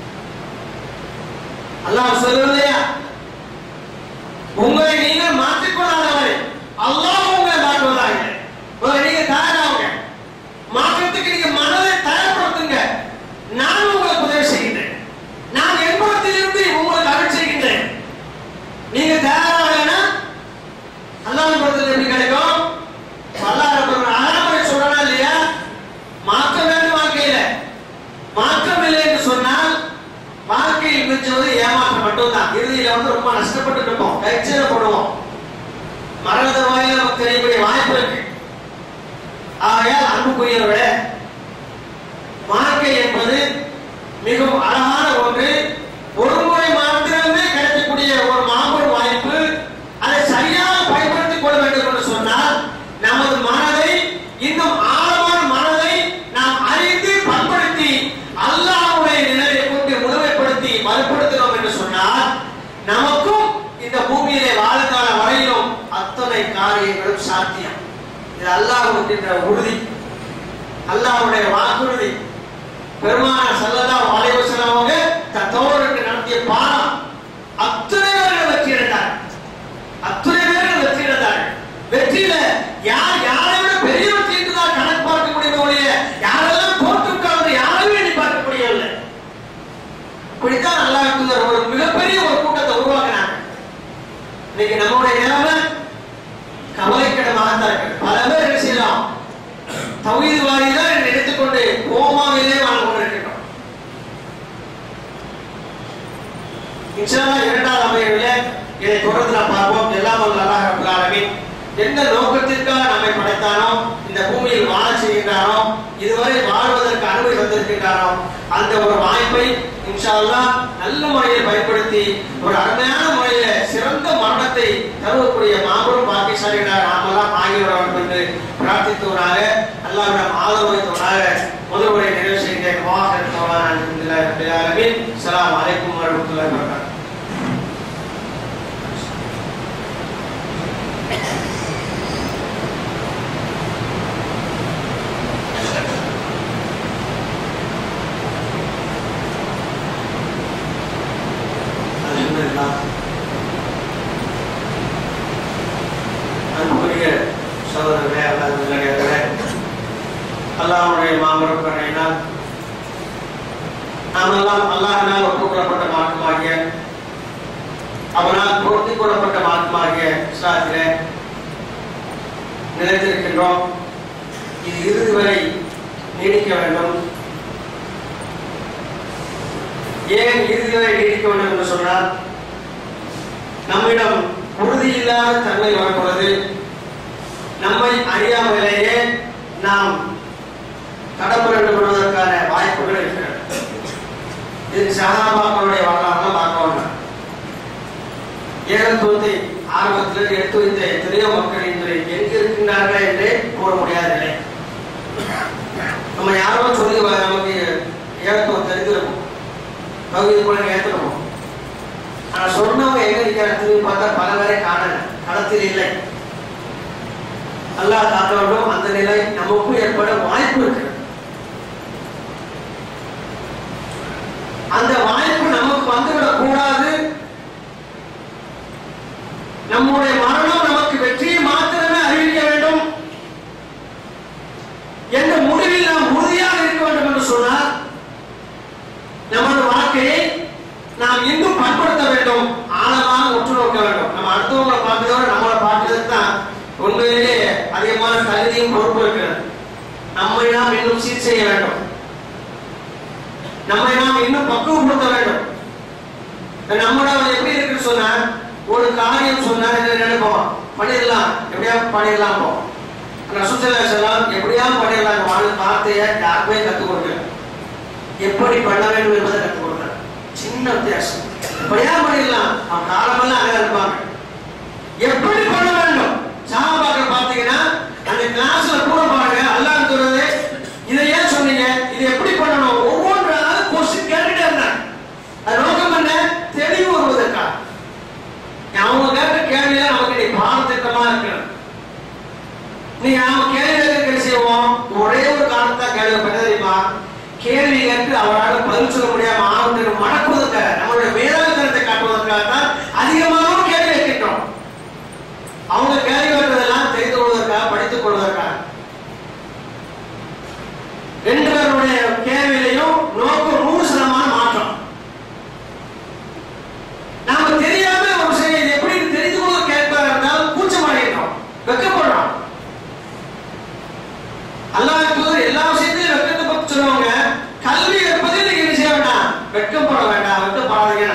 அல்லாஹ் சொல்லுவதையா உங்களை நீங்கள் மாற்றிக்கொள்ளாதவரை அல்லாஹ் உங்களை மாற்றுவதாக உங்களை நீங்க தயாராகுங்க மாற்றத்துக்கு நீங்க மனதை தயார்படுத்துங்க நான் உங்களுக்கு உதவி செய்கின்றேன் நான் என்பதத்திலிருந்து உங்களுக்கு அருள் செய்கின்றேன் நீங்க தயாராகலைன்னா அல்லாஹ் படத்தில் எப்படி கிடைக்கும் அல்லாஹ் அழகாக சொல்றா இல்லையா மாற்றம் வேண்டும் வாழ்க்கையில மாற்றம் இல்லை என்று சொன்னால் வாழ்க்கையில் மிஞ்சுவது ஏமாற்றம் மட்டும்தான் இறுதியில வந்து ரொம்ப நஷ்டப்பட்டு இருப்போம் கைச்சேரப்படுவோம் மரண வாயில நமக்கு தெரியக்கூடிய வாய்ப்பு இருக்கு ஆகையால் அன்புக்குரியவர்களே வாழ்க்கை என்பது மிகவும் அழகான ஒன்று ஒரு முறை மாத்திரமே கிடைக்கக்கூடிய ஒரு மாபெரும் வாய்ப்பு அதை சரியாக பயன்படுத்திக் கொள்ள வேண்டும் என்று சொன்னால் நமது மனதை இன்னும் ஆழமான மனதை நாம் அறிந்து பண்படுத்தி அல்லாஹ்வுடைய நிலையை கொண்டு முழுமைப்படுத்தி வலுப்படுத்தினோம் என்று சொன்னால் நமக்கும் இந்த பூமியிலே வாழ்கால வரையிலும் அத்தனை காரியங்களும் சாத்தியம் இது அல்லாஹ் என்ற உறுதி அல்லாஹ்வுடைய வாக்குறுதி பெருமான சல்லல்லாஹு அலைஹி வஸல்லம் அவங்க தன் தோழருக்கு நடத்திய பாடம் அத்தனை பேர்கள் வெற்றி அடைந்தார் அத்தனை பேர்கள் வெற்றி அடைந்தார் வெற்றியில யார் யாரை விட பெரிய வெற்றி என்றுதான் கணக்கு பார்க்க முடியுமே ஒழிய யாரெல்லாம் தோற்று உட்கார்ந்து யாரையும் எண்ணி பார்க்க முடியவில்லை இப்படித்தான் அல்லாஹ் தூதர் ஒரு மிகப்பெரிய ஒரு கூட்டத்தை உருவாக்கினாங்க இன்னைக்கு நம்முடைய நிலைமை கவலைக்கிடமாக தான் இருக்கு பல பேர் என்ன செய்யலாம் தௌஹீத் வாரிதான் என்று நினைத்துக்கொண்டு கோமாவிலே வாழ்ந்து கொண்டிருக்கிறோம் இன்ஷால்லா இரண்டாவது அமையவில்லை இதை தொடர்ந்து நாம் பார்ப்போம் எல்லாம் வல்ல அல்லாஹ் ரப்பல் ஆலமீன் எந்த நோக்கத்திற்காக நம்மை படைத்தானோ இந்த பூமியில் வாழ செய்கின்றானோ இதுவரை வாழ்வதற்கு அனுமதி வந்திருக்கின்றானோ அந்த ஒரு வாய்ப்பை இன்ஷா அல்லாஹ் நல்ல முறையில் பயன்படுத்தி ஒரு அருமையான முறையில சிறந்த மரணத்தை தருவக்கூடிய மாபெரும் பாக்கியசாலிகளாக நாமெல்லாம் ஆகியோட வேண்டும் என்று பிரார்த்தித்தவராக அல்லாவிடம் ஆதரவளித்தவராக முதல் முறை நிறைவு செய்கிற வாகனத்தவராக அலமீன் சலாம் அலைக்கும் வரமத்துல்லாஹி வபரகாத்துஹு அல்ஹம்துலில்லாஹ் அன்புக்குரிய சகோதரர்களே அல்லாஹ் நல்லடியார்களே அல்லாஹ்வுடைய மாபெரும் கருணையினால் நாமெல்லாம் அல்லாஹ்வினால் ஒப்புக்கொள்ளப்பட்ட மார்க்கமாகிய அவனால் பொருத்திக் கொள்ளப்பட்ட மார்க்கமாகிய இஸ்லாத்திலே நிலைத்திருக்கின்றோம் இது இறுதி வரை நீடிக்க வேண்டும் ஏன் இறுதி வரை நீடிக்க வேண்டும் என்று சொன்னால் நம்மிடம் உறுதி இல்லாத தன்மை வரப்பொழுது நம்மை அறியாமலேயே நாம் தடம்புரண்டு விடுவதற்கான வாய்ப்புகள் இருக்கிறது இது சகாபாக்களுடைய வரலாறு பார்க்க வேண்டாம் ஏகத்துவத்தை ஆரம்பத்தில் எடுத்து வைத்த எத்தனையோ மக்கள் இன்று எங்கு இருக்கின்றார்கள் என்றே கூற முடியாத நிலை நம்ம யாரோ சொல்லி வ- நமக்கு ஏகத்துவம் தெரிந்திருக்கும் பகுதி கூட ஏற்றுக்கணும் ஆனா சொன்னவங்க எங்க நிக்கிற திரும்பி பார்த்தா பல பேரை காணல களத்தில் இல்லை அல்லாஹ் காக்க வேண்டும் அந்த நிலை நமக்கும் ஏற்பட வாய்ப்பு இருக்கு அந்த வாய்ப்பு நமக்கு வந்துவிடக் கூடாது நம்முடைய மரணம் நமக்கு வெற்றியை மாத்திரமே அறிவிக்க வேண்டும் என்ற முடிவில் நாம் உறுதியாக இருக்க வேண்டும் என்று சொன்னால் நமது வாழ்க்கையை நாம் இன்னும் பண்படுத்த வேண்டும் ஆழமாக உற்று நோக்க வேண்டும் நம்ம அடுத்தவங்களை பார்க்கிறதோட நம்மளை பார்க்கிறதுக்கு தான் உண்மையிலேயே அதிகமான தகுதியும் பொறுப்பு இருக்கிறது நம்மை நாம் இன்னும் சீர் செய்ய வேண்டும் நம்மை நாம் இன்னும் பக்குவப்படுத்த வேண்டும் நம்மளோட எப்படி இருக்குன்னு சொன்னா ஒரு காரியம் சொன்னா என்ன நினைப்போம் பண்ணிடலாம் எப்படியா பண்ணிடலாம் போ ரசூசல்லாம் எப்படியா பண்ணிடலாம் வாழ் வார்த்தையை யாருமே கற்றுக் கொடுக்கல எப்படி பண்ண வேண்டும் என்பதை கற்றுக் கொடுத்தார் சின்ன வித்தியாசம் எப்படியா பண்ணிடலாம் அவன் காலமெல்லாம் அங்கே இருப்பாங்க எப்படி பண்ண வேண்டும் சாபாக்கள் பார்த்தீங்கன்னா அந்த கிளாஸ்ல கூட பாருங்க அல்லாஹ் சொல்றது இதை ஏன் சொன்னீங்க இது எப்படி பண்ணணும் ஒவ்வொன்றாவது கொஸ்டின் கேட்டுட்டே இருந்தாங்க அது நோக்கம் என்ன தெளிவு வருவதற்காக அவங்க கேட்ட கேள்வியில நமக்கு நீ பாடத்திட்டமா இருக்கணும் நீ அவன் கேள்வி கேட்க செய்வோம் ஒரே ஒரு காரணத்தான் கேள்வி பண்ண தெரியுமா கேள்வி கேட்டு அவரால் பதில் சொல்ல முடியாம ஆளுநருக்கு மடக்குவதற்காக நம்மளுடைய வேதாந்தத்தை காட்டுவதற்காக தான் அதிகமாக கேள்வி கேட்கிறோம் அவங்க கேள்வி கேட்டதெல்லாம் தெரிந்து கொள்வதற்காக படித்துக் கொள்வதற்காக ரெண்டு பேருடைய கேள்வியிலையும் நோக்கம் நூறு சதமான மாற்றம் நாம தெரியாம ஒரு விஷயம் இது எப்படி தெரிந்து கொள்ள கேட்பார் இருந்தால் கூச்சமாடிக்கிறோம் வெக்கப்படுறோம் அல்லாஹ் தூதர் எல்லா விஷயத்திலும் வெக்கத்தை பத்தி சொல்லுவாங்க கல்வி இருப்பதை நீங்க என்ன செய்ய வேண்டாம் வெட்கப்பட வேண்டாம் வெட்கப்படாதீங்க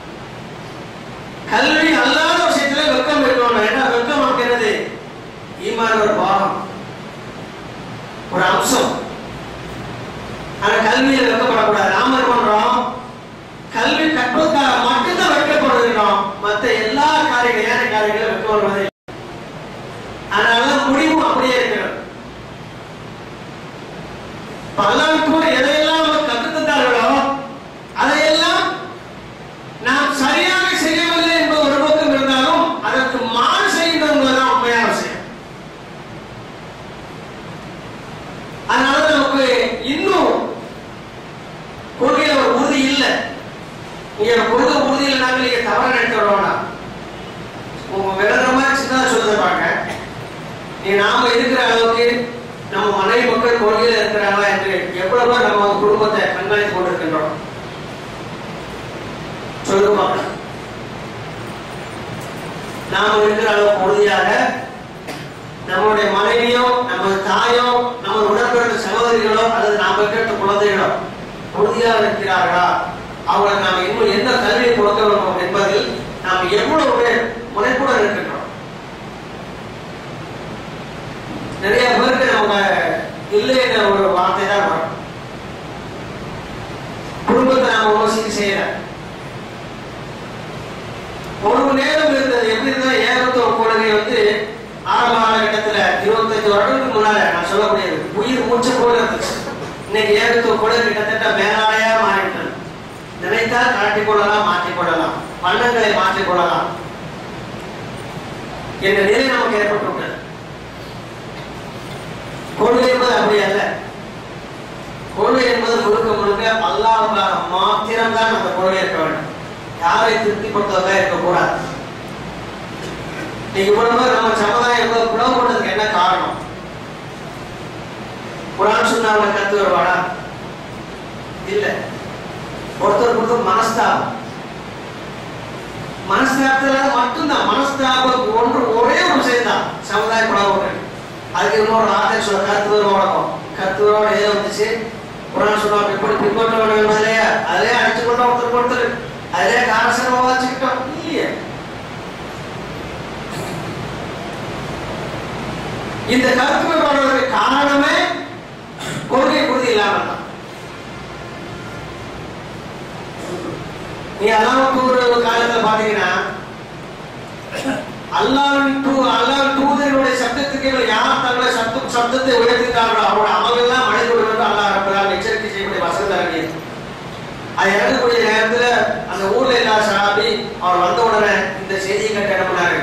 கல்வி அல்லாத விஷயத்துல வெக்கம் இருக்கணும் ஏன்னா வெக்கம் நமக்கு என்னது ஈமான் ஒரு பாகம் ஒரு அம்சம் ஆனா கல்வியில வெக்கப்படக்கூடாது நாம என்ன பண்றோம் கல்வி கற்பதற்காக மட்டும்தான் வெட்கப்படுகிறோம் மத்த எல்லா காரியங்களும் ஏன காரியங்களும் வெட்க வருவதை அதனால முடிவும் அப்படியே இருக்கிறது பல்லாண்டு கூட எதையெல்லாம் அவர் கற்றுத்தந்தார்களோ அதையெல்லாம் நாம் சரியாக செய்யவில்லை என்பது ஒரு பக்கம் இருந்தாலும் அதற்கு மாறு செய்கின்றவங்கதான் உண்மையான விஷயம் அதனால நமக்கு இன்னும் கொள்கையில ஒரு உறுதி இல்லை நீங்க கொள்கை உறுதி இல்லைனாலும் நீங்க தவற நினைக்க வேண்டாம் உங்க விளங்குற மாதிரி சின்னதா சொல்லுறாங்க நீ நாம இருக்கிற அளவுக்கு நம்ம மனைவி மக்கள் கொள்கையில இருக்கிறாங்களா என்று எவ்வளவு நம்ம அந்த குடும்பத்தை கண்காணித்து கொண்டிருக்கின்றோம் சொல்லுங்க பார்க்கலாம் நாம் இருக்கிற அளவுக்கு உறுதியாக நம்மளுடைய மனைவியோ நமது தாயோ நமது உடன்பிறந்த சகோதரிகளோ அல்லது நாம் பெற்ற குழந்தைகளோ உறுதியாக இருக்கிறார்களா அவங்களுக்கு நாம் இன்னும் என்ன கல்வியை கொடுக்க வேண்டும் என்பதில் நாம் எவ்வளவு பேர் முனைப்புடன் இருக்கின்றோம் நிறைய பேருக்கு நம்ம இல்லை என்ற ஒரு வார்த்தை தான் வரும் குடும்பத்தை நாம யோசிக்க செய்யல ஒரு மணி நேரம் இருந்தது எப்படி இருந்தா ஏகத்துவ கொள்கை வந்து ஆரம்ப காலகட்டத்துல இருபத்தஞ்சு வருடத்துக்கு முன்னால நான் சொல்லக்கூடியது உயிர் மூச்சு போல இருந்துச்சு இன்னைக்கு ஏகத்துவ கொள்கை கிட்டத்தட்ட மேலாடையா மாறிவிட்டது நினைத்தால் காட்டிக் கொள்ளலாம் மாற்றிக் கொள்ளலாம் வண்ணங்களை மாற்றிக் கொள்ளலாம் என்ற நிலை நமக்கு ஏற்பட்டுள்ளது கொள்கை என்பது அப்படி அல்ல கொள்கை என்பது முழுக்க முழுக்க அல்லாவுக்காக மாத்திரம்தான் அந்த கொள்கை இருக்க வேண்டும் யாரை திருப்திப்படுத்துவதாக இருக்கக்கூடாது நீங்க இவ்வளவு பேர் நம்ம சமுதாயம் இவ்வளவு பிளவுபட்டதுக்கு என்ன காரணம் குரான் சொன்னாங்க கத்து வருவாடா இல்ல ஒருத்தர் ஒருத்தர் மனஸ்தாபம் மனஸ்தாபத்துல மட்டும்தான் மனஸ்தாபம் ஒன்று ஒரே ஒரு விஷயம் தான் சமுதாய பிளவுபட்டு அதுக்கு இன்னொரு வார்த்தை சொல்ல கத்துவர் வழக்கம் கத்துவரோட ஏதோ வந்துச்சு குரான் சொன்னாங்க எப்படி பின்பற்ற வேண்டும் என்பதிலேயே அதிலே அடிச்சு கொண்டோம் ஒருத்தர் ஒருத்தர் அதிலே காரசரமா வச்சுக்கிட்டோம் இல்லையே இந்த கருத்து வேறுபாடுகளுக்கு காரணமே கொள்கை உறுதி இல்லாமல் தான் நீ அல்லாஹ் ஒரு காலத்துல பாத்தீங்கன்னா அல்லாவின் தூ அல்லாவின் தூதர்களுடைய சப்தத்துக்கு இவர்கள் யார் தங்களை சப்த சப்தத்தை உயர்த்திட்டார்களோ அவரோட அமலெல்லாம் மனித என்று அல்லாஹ் ரப்பலால் எச்சரிக்கை செய்யக்கூடிய வசந்த இறங்கியது அது இறங்கக்கூடிய நேரத்துல அந்த ஊர்ல இல்லாத சஹாபி அவர் வந்த உடனே இந்த செய்தியை கேட்டு என்ன பண்ணாரு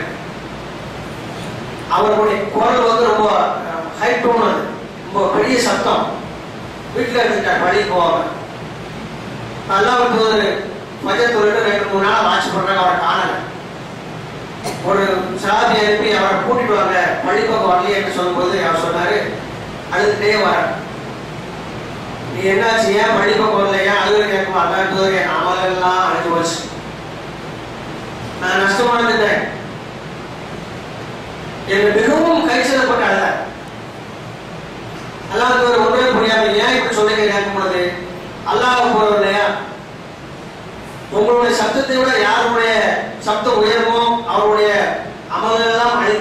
அவருடைய குரல் வந்து ரொம்ப ஹை டோன் அது ரொம்ப பெரிய சத்தம் வீட்டுல இருந்துட்டார் வழி போவாங்க நல்லா வந்து மஜத் ஒரு ரெண்டு மூணு நாள் வாட்ச் பண்றாங்க அவரை காணல ஒரு சாதி அனுப்பி அவரை கூட்டிட்டு வாங்க பள்ளி பக்கம் வரலையே என்று சொல்லும்போது அவர் சொன்னாரு அழுதுட்டே வர நீ என்னாச்சு ஏன் பள்ளி பக்கம் வரல ஏன் அழுது கேட்கும் அதான் தூதரே நாமெல்லாம் அழுது போச்சு நான் நஷ்டமானதுட்டேன் எனக்கு மிகவும் கைச்சலப்பட்ட அழுத அல்லாஹ் தூதர் ஒன்றே புரியாம ஏன் இப்படி சொல்லுங்க கேட்கும் பொழுது அல்லாஹ் போறவர் இல்லையா உங்களுடைய சப்தத்தை விட யாருடைய சப்தம் உயர்வோ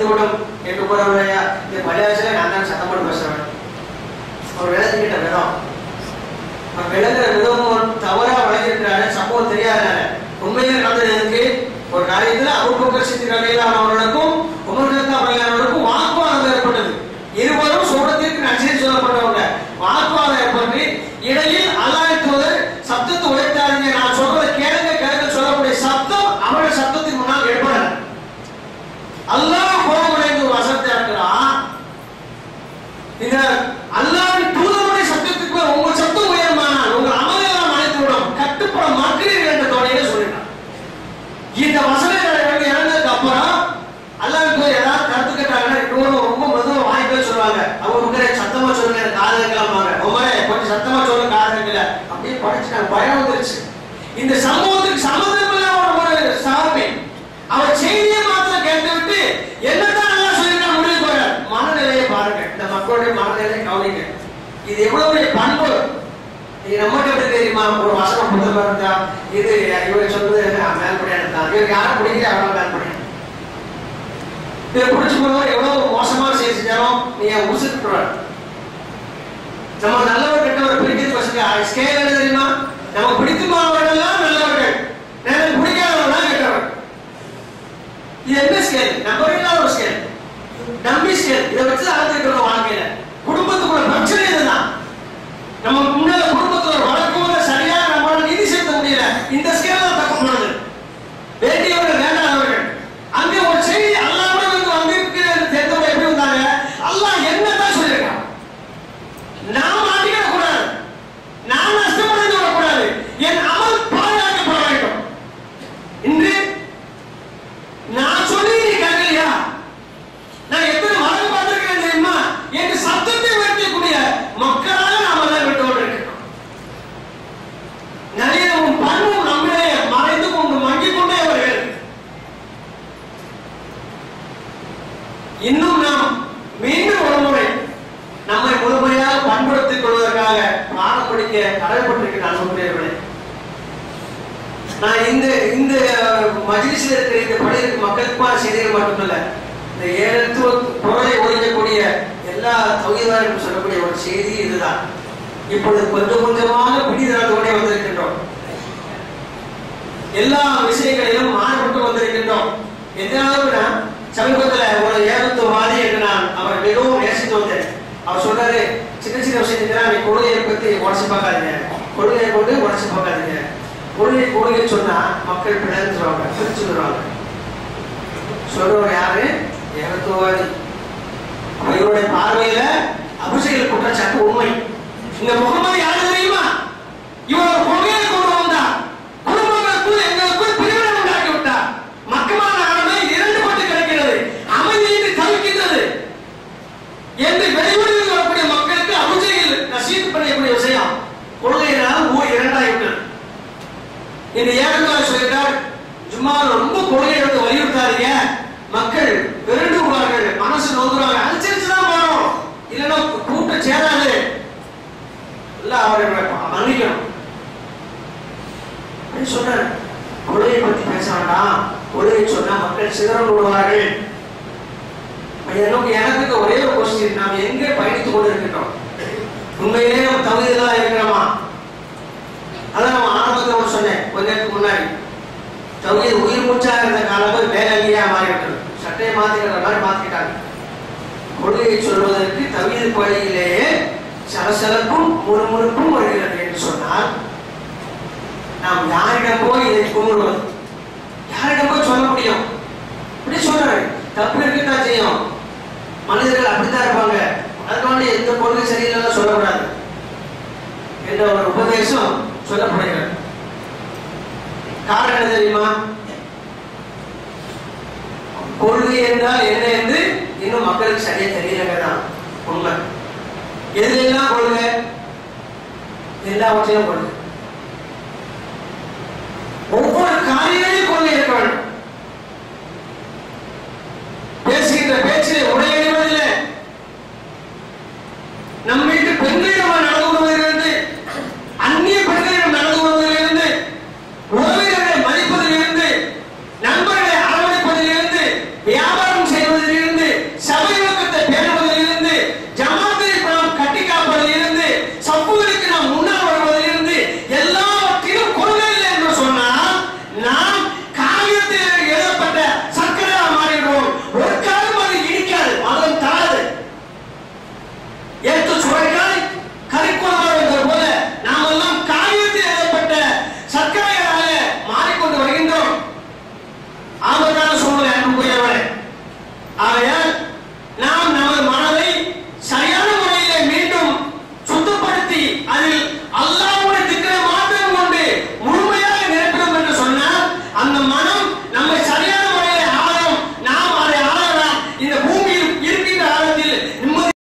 மறைந்துவிடும் என்று கூறவில்லையா இந்த பள்ளியாசில நான் தான் சத்தம் போட்டு பேசுறேன் அவர் விளக்கிட்ட விதம் அவர் விளங்குற விதமும் தவறா விளங்கிருக்கிறாரு சம்பவம் தெரியாதனால உண்மையிலே நடந்தது எதுக்கு ஒரு காரியத்துல அபுபக்கர் சித்திக் ரலியல்லாஹு அவர்களுக்கும் உமர் கத்தாப் அவர்களுக்கும் வாக்குவாதம் ஏற்பட்டது இருவரும் சூரத்திற்கு நச்சரி சொல்லப்பட்டவங்க வாக்குவாதம் ஏற்பட்டு இடையில் அல்லாஹ் தூதர் சப்தத்தை உடைத்தாருங்க நான் சொல்றதை கேளுங்க கேளுங்க சொல்லக்கூடிய சப்தம் அவருடைய சப்தத்தின் முன்னால் ஏற்படல அல்லாஹ் கோபமடைந்து ஒரு வசனத்தை இருக்கிறான் இந்த அல்லாஹ்வின் தூதருடைய சத்தத்துக்கு மேல் உங்கள் சத்தம் உயர்மானால் உங்கள் அமலெல்லாம் அழைத்துவிடும் கட்டுப்பட மாட்டீர்கள் என்ற தொடையில சொல்லிட்டான் இந்த வசனங்களை வந்து இறந்ததுக்கு அப்புறம் அல்லாஹ் தூதர் ஏதாவது கருத்து கேட்டாங்கன்னா இன்னொரு ரொம்ப மெதுவா வாய் பேர் சொல்லுவாங்க அவங்க உங்களை சத்தமா சொல்லுங்க எனக்கு காது கேட்கலாமாங்க உமரே கொஞ்சம் சத்தமா சொல்லுங்க காது கேட்கல அப்படியே படிச்சுட்டாங்க பயம் வந்துருச்சு இந்த சம்பவத்துக்கு சம்மந்தம் இல்லாம ஒரு சாமி அவர் செய்தியை மாத்திரம் கேட்டுவிட்டு என்னதான் நல்லா சொல்லிருக்காங்க முடிவு போறார் மனநிலையை பாருங்க இந்த மக்களுடைய மனநிலையை கவனிங்க இது எவ்வளவு பெரிய பண்பு நீங்க நமக்கு எப்படி தெரியுமா ஒரு வசனம் புத்தகம் இருந்தா இது இவர் சொல்றது மேல்படியான தான் இவருக்கு யாரும் பிடிக்கல அவ்வளவு மேல்படியான இதை பிடிச்சு போனவர் எவ்வளவு மோசமான செய்தி செஞ்சாலும் நீங்க உசுட்டுறாரு நம்ம நல்லவர் கெட்டவர் பிடிக்கிறது வசதி ஸ்கேல் என்ன தெரியுமா நமக்கு பிடிக்குமானவர்கள் எல்லாம் நல்லவர்கள் எனக்கு பிடிக்காதவர்கள் தான் கெட்டவர் இது என்ன ஸ்கேல் நம்பர் இல்லாத ஒரு ஸ்கேல் நம்பி ஸ்கேல் இதை வச்சு அளந்துருக்கணும் வாழ்க்கையில குடும்பத்துக்குள்ள பிரச்சனை இதுதான் நம்ம முன்னால குடும்பத்துல ஒரு வழக்கோட சரியா நம்மளால நிதி செலுத்த முடியல இந்த ஸ்கேல் தான் தப்பு பண்ணுது வேண்டியவர்கள் வேண்டாதவர்கள் அங்கே ஒரு செய்தி அல்லாவோட வந்து வந்திருக்கிறது தெரிந்தவங்க எப்படி வந்தாங்க அல்லாஹ் என்னதான் சொல்லியிருக்கான் நான் மாட்டிக்கிட கூடாது நான் நஷ்டமடைந்து விடக்கூடாது என் அமல் பாதுகாக்கப்பட வேண்டும் இன்று நான் சொல்லி நீ கேட்கலையா நான் எத்தனை மரம் பார்த்திருக்கேன் தெரியுமா என்று சத்தத்தை வைக்கக்கூடிய மக்களாக நாம் எல்லாம் விட்டு கொண்டிருக்கிறோம் நிறையவும் பண்பும் நம்மளே மறைந்து கொண்டு மங்கிக் கொண்டே வருகிறது இன்னும் நாம் மீண்டும் ஒரு முறை நம்மை முழுமையாக பண்படுத்திக் கொள்வதற்காக பாடம் படிக்க கடமைப்பட்டிருக்கிற அன்புக்குரியவர்களே நான் இந்த இந்த மஜ்லிஸ்ல இருக்கிற இந்த பணியிற்கு மக்களுக்குமான செய்திகள் மட்டுமல்ல இந்த ஏழத்துவ பொருளை ஒழிக்கக்கூடிய எல்லா தொகைதாரர்களும் சொல்லக்கூடிய ஒரு செய்தி இதுதான் இப்பொழுது கொஞ்சம் கொஞ்சமாக பிடிதராது கொண்டே வந்திருக்கின்றோம் எல்லா விஷயங்களிலும் மாறுபட்டு வந்திருக்கின்றோம் எதனாவது சமீபத்தில் ஒரு ஏகத்துவவாதி என்று நான் அவர் மிகவும் நேசித்து வந்தேன் அவர் சொன்னாரு சின்ன சின்ன விஷயத்துக்கு நீ கொள்கையை பத்தி உடச்சு பார்க்காதீங்க கொள்கையை கொண்டு உடச்சு பார்க்காதீங்க கொள்கை கொள்கை சொன்னா மக்கள் பிழைஞ்சிருவாங்க பிரிச்சுடுவாங்க சொல்றவர் யாரு ஏகத்துவவாதி அப்ப இவருடைய பார்வையில அபிஷேக குற்றச்சாட்டு உண்மை இந்த முகமது யாரு தெரியுமா இவர் ஒரு கொள்கையை கொண்டு வந்தார் குடும்பங்களுக்குள் எங்களுக்குள் பிரிவினை உண்டாக்கி விட்டார் மக்கமான அரமை இரண்டுபட்டு கிடக்கிறது அமைதியின்றி தவிக்கின்றது என்று வெளியூரில் வரக்கூடிய மக்களுக்கு அபிஷேகில் நசீத் பண்ணக்கூடிய விஷயம் கொள்கையினால் ஊர் இரண்டாகிவிட்டது இந்த ஏகத்தால் சொல்லிட்டார் சும்மா ரொம்ப கொள்கை எடுத்து வலியுறுத்தாதீங்க மக்கள் விரண்டு விடுவார்கள் மனசு நோந்துருவாங்க அனுசரிச்சு தான் போறோம் இல்லைன்னா கூட்டம் சேராது இல்ல அவரை மன்னிக்கணும் அப்படின்னு சொன்னார் கொள்கையை பத்தி பேச வேண்டாம் கொள்கையை சொன்னா மக்கள் சிதறம் விடுவார்கள் எனக்கு எனக்கு ஒரே ஒரு கொஸ்டின் நாம் எங்கே பயணித்துக் கொண்டிருக்கின்றோம் உண்மையிலே நம்ம தகுதிதான் இருக்கிறோமா அதான் நம்ம ஆரம்பத்தில் ஒன்று சொன்னேன் கொஞ்ச நேரத்துக்கு முன்னாடி தகுதி உயிர் மூச்சா இருந்த காலம் வேலையா மாறிவிட்டது சட்டையை மாத்திக்கிற மாதிரி மாத்திக்கிட்டாங்க கொள்கையை சொல்வதற்கு தகுதி பணியிலேயே சலசலப்பும் முறுமுறுப்பும் வருகிறது என்று சொன்னால் நாம் யாரிடம் போய் இதை கும்பிடுவது யாரிடம் போய் சொல்ல முடியும் இப்படி சொல்றாரு தப்பு இருக்கத்தான் செய்யும் மனிதர்கள் அப்படித்தான் இருப்பாங்க அதனால எந்த கொள்கை சரியில்லைன்னு சொல்லக்கூடாது என்ற ஒரு உபதேசம் சொல்லப்படுகிறது காரணம் என்ன தெரியுமா கொள்கை என்றால் என்ன என்று இன்னும் மக்களுக்கு சரியா தெரியலங்க தான் உண்மை எதுலாம் கொள்கை எல்லாவற்றையும் கொள்கை ஒவ்வொரு காரியங்களையும் கொள்கை இருக்க வேண்டும் பேசுகின்ற பேச்சிலே உடையடிவதில்லை நம் வீட்டு பெண்களிடம் நடந்து கொள்வதிலிருந்து அந்நிய பெண்களிடம் நடந்து கொள்வதிலிருந்து உறவினர்களை மதிப்பதிலிருந்து நண்பர்களை அரவணைப்பதிலிருந்து வியாபாரம் செய்வதிலிருந்து அதில்